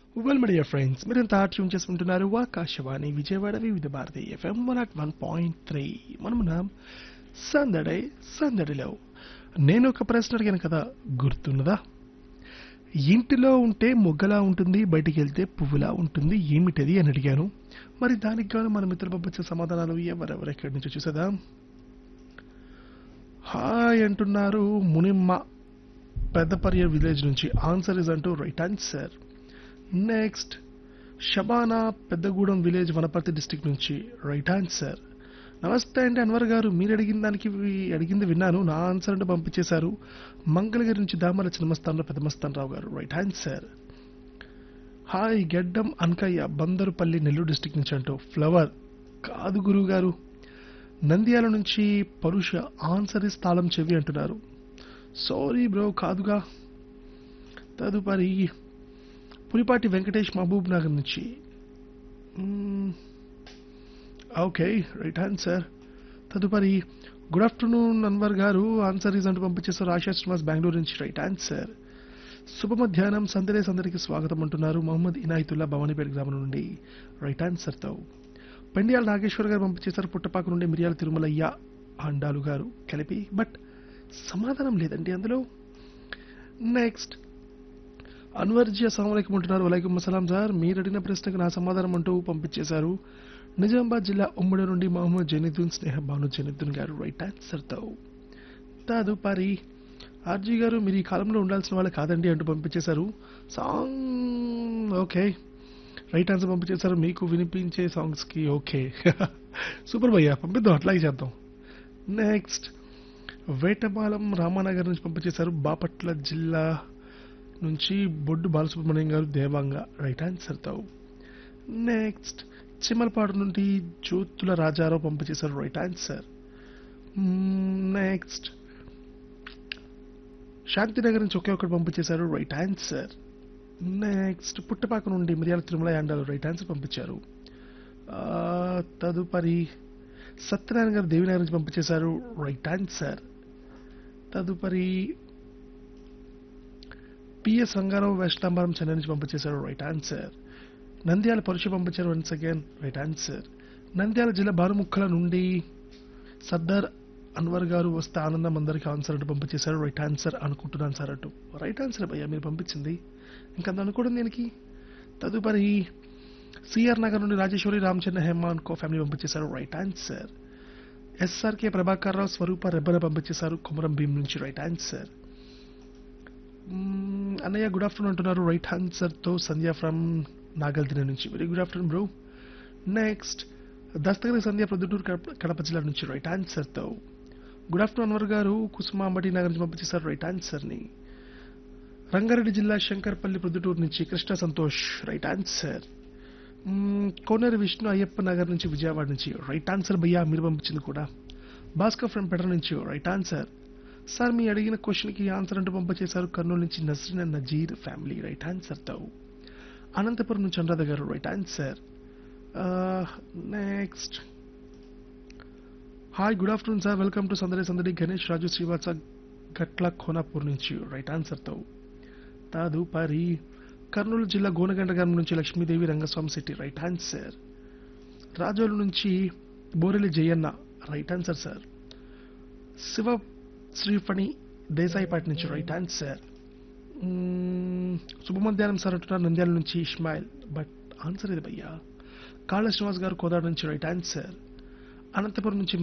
Well media friends మీరంతా tune చేసుకుంటున్నారు Akashvani Vijayawada Vividh Bharati FM one at one point three మనమున్నాం సందడే సందడిలో నేను ఒక ప్రశ్న అడిగాను కదా గుర్తున్నదా ఇంటిలో ఉంటే మొగ్గలా ఉంటుంది బయటికి వెళ్తే పువ్వులా ఉంటుంది ఏమిటది అని అడిగాను మరి దానికి గాను మన మిత్రులు పంపించే సమాధానాలు ఎవరెవరు ఎక్కడి నుంచి చూసేదా హాయ్ అంటున్నారు మునిమ్మ పెద్దపర్య విలేజ్ నుంచి ఆన్సర్ ఇస్ అంటూ right answer next Shabana Peddagudem village Wanaparthy district నుంచి రైట్ ఆన్సర్ నమస్తే అండి అన్వర్ గారు మీరు అడిగిన దానికి వి- అడిగింది విన్నాను నా ఆన్సర్ అంటే పంపించేశారు మంగళగిరి నుంచి దామల చిన్నమస్తాన్ పెద్దమస్తాన్ రావు గారు రైట్ ఆన్సర్ హాయ్ గెడ్డం అన్కయ్య బందరుపల్లి నెల్లూరు డిస్టిక్ నుంచి అంటూ ఫ్లవర్ కాదు గురువు గారు నంద్యాల నుంచి పరుష ఆన్సర్ ఇస్ తాళం చెవి అంటున్నారు సారీ బ్రో కాదుగా తదుపరి పులిపాటి వెంకటేష్ మహబూబ్ నగర్ నుంచి మ్మ్. ఓకే రైట్ ఆన్సర్ తదుపరి good afternoon Anwar garu answer is అంటూ పంపించేస్తారు ఆశా శ్రీనివాస్ బెంగళూరు నుంచి రైట్ ఆన్సర్ శుభ మధ్యాహ్నం సందడే సందడికి స్వాగతం అంటున్నారు మొహమ్మద్ ఇనాయతుల్లా భవానీపేట గ్రామం నుండి రైట్ ఆన్సర్తో పెండియాల నాగేశ్వర్ గారు పంపించేశారు పుట్టపాక నుండి మిరియాల తిరుమలయ్య అండాలు గారు కలిపి బట్ సమాధానం లేదండి అందులో నెక్స్ట్ అన్వర్జీ అస్సలం అంటున్నారు వలైకుం అస్సలాం సార్ మీరు అడిగిన ప్రశ్నకు నా సమాధానం అంటూ పంపించేశారు నిజామాబాద్ జిల్లా ఉమ్మడి నుండి మహమ్మద్ జనీదున్ స్నేహ భాను జనీదున్ గారు రైట్ ఆన్సర్తో తదుపరి ఆర్జీ గారు మీరు ఈ కాలంలో ఉండాల్సిన వాళ్ళు కాదండి అంటూ పంపించేశారు సాంగ్ ఓకే రైట్ ఆన్సర్ పంపించేశారు మీకు వినిపించే సాంగ్స్కి ఓకే సూపర్ భయ్యా పంపిద్దాం అట్లాగే చేద్దాం నెక్స్ట్ వేటపాలెం రామానగర్ నుంచి పంపించేశారు బాపట్ల జిల్లా నుంచి బొడ్డు బాలసుబ్రహ్మణ్యం గారు దేవాంగ రైట్ ఆన్సర్తో నెక్స్ట్ చిమ్మలపాడు నుండి జ్యోతుల రాజారావు పంపించేశారు రైట్ ఆన్సర్ నెక్స్ట్ శాంతినగర్ నుంచి ఒకే ఒకటి పంపించేశారు రైట్ ఆన్సర్ నెక్స్ట్ పుట్టపాక నుండి మిరియాల తిరుమల యాండాలు రైట్ ఆన్సర్ పంపించారు ఆ, తదుపరి సత్యనారాయణ గారు దేవినగర్ నుంచి పంపించేశారు రైట్ ఆన్సర్ తదుపరి పిఎస్ రంగారావు వెస్టాంబరం చెన్నై నుంచి పంపించేశారు రైట్ ఆన్సర్ నంద్యాల పరుష పంపించారు once again right answer Nandyal జిల్లా బారుముక్కల నుండి సర్దార్ అన్వర్ గారు వస్తే ఆనందం అందరికి ఆన్సర్ అంటూ పంపించేశారు రైట్ ఆన్సర్ అనుకుంటున్నాను సార్ అటు రైట్ ఆన్సర్ భయ్యా మీరు పంపించింది ఇంకా అనుకోవడం దీనికి తదుపరి సిఆర్ నగర్ నుండి రాజేశ్వరి రామచంద్ర హేమాన్ కో ఫ్యామిలీ పంపించేశారు right answer S R K Prabhakar Rao Swarupa Rebbana పంపించేశారు కుమరం భీమ్ నుంచి రైట్ ఆన్సర్ మ్మ్, అన్నయ్య గుడ్ ఆఫ్టర్నూన్ అంటున్నారు రైట్ ఆన్సర్తో సంధ్య ఫ్రమ్ నాగల్దిన నుంచి very good afternoon bro next Dastagiri Sandhya Proddatur Kadapa Kadapa జిల్లా నుంచి రైట్ ఆన్సర్తో గుడ్ ఆఫ్టర్నూన్ అన్వర్ గారు కుసుమాంబటి నగర్ నుంచి పంపించేశారు రైట్ ఆన్సర్ని రంగారెడ్డి జిల్లా శంకర్పల్లి ప్రొద్దుటూరు నుంచి Krishna Santosh right answer hmm, Koneru Vishnu Ayyappa Nagar నుంచి విజయవాడ నుంచి రైట్ ఆన్సర్ భయ్యా మీరు పంపించింది కూడా భాస్కర్ ఫ్రమ్ పెటర్ నుంచి రైట్ ఆన్సర్ సార్ మీ అడిగిన క్వశ్చన్కి ఆన్సర్ అంటూ పంపించేశారు కర్నూలు నుంచి Nasreen and Nazir family right ఆన్సర్తో అనంతపురం నుంచి Anuradha garu right answer next hi good afternoon sir welcome to సందడి సందడి గణేష్ రాజు శ్రీవాస గట్ల ఖోనాపూర్ నుంచి రైట్ ఆన్సర్తో తదుపరి కర్నూలు జిల్లా గోనగండ గ్రామం నుంచి లక్ష్మీదేవి రంగస్వామి శెట్టి రైట్ ఆన్సర్ రాజోలు నుంచి Boreli Jayanna right answer sir Shiva Sriphani Desaipati నుంచి రైట్ ఆన్సర్ మ్మ్, శుభ మధ్యాహ్నం సార్ అంటున్నారు నంద్యాల నుంచి ఇస్మాయిల్ బట్ ఆన్సర్ ఇది భయ్యా కాళ శ్రీనివాస్ గారు కోదాడ నుంచి రైట్ ఆన్సర్ అనంతపురం నుంచి